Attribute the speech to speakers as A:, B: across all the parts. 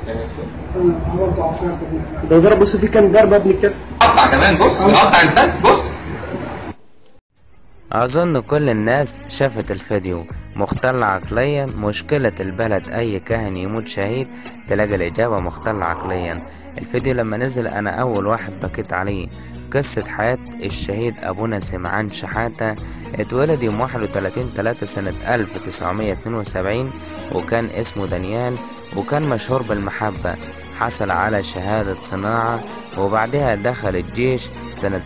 A: ده ضرب بص فيه كام ضربه ابني كده
B: قطع كمان بص قطع ازاي بص
C: أظن كل الناس شافت الفيديو مختل عقليا مشكلة البلد أي كاهن يموت شهيد تلاقي الإجابة مختل عقليا الفيديو لما نزل أنا أول واحد بكيت عليه قصة حياة الشهيد أبونا سمعان شحاتة اتولد يوم 31 3 سنة 1972 وكان اسمه دانيال وكان مشهور بالمحبة حصل على شهادة صناعة وبعدها دخل الجيش سنة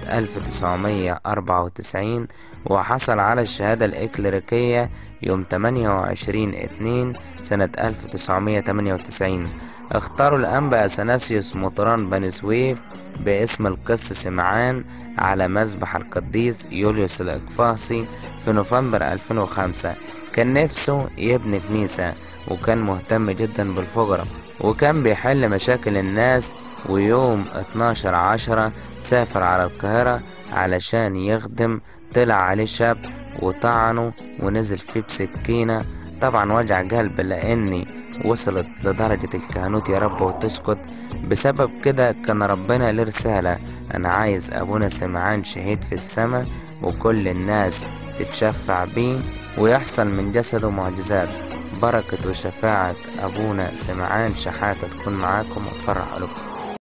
C: 1994 وحصل على الشهادة الإكليريكية يوم 28 2 سنة 1998 اختاروا الأنبا أثناسيوس مطران بني سويف باسم القس سمعان على مذبح القديس يوليوس الإقفاصي في نوفمبر 2005 كان نفسه يبني كنيسة وكان مهتم جدا بالفقراء وكان بيحل مشاكل الناس ويوم 12 عشرة سافر على القاهرة علشان يخدم طلع عليه شاب وطعنه ونزل فيه بسكينة طبعا وجع قلب لأني وصلت لدرجة الكهنوت يا رب وتسكت بسبب كده كان ربنا له رسالة أنا عايز أبونا سمعان شهيد في السماء وكل الناس تتشفع بيه ويحصل من جسده معجزات بركة وشفاعة أبونا سمعان شحاتة تكون معاكم وتفرح قلوبكم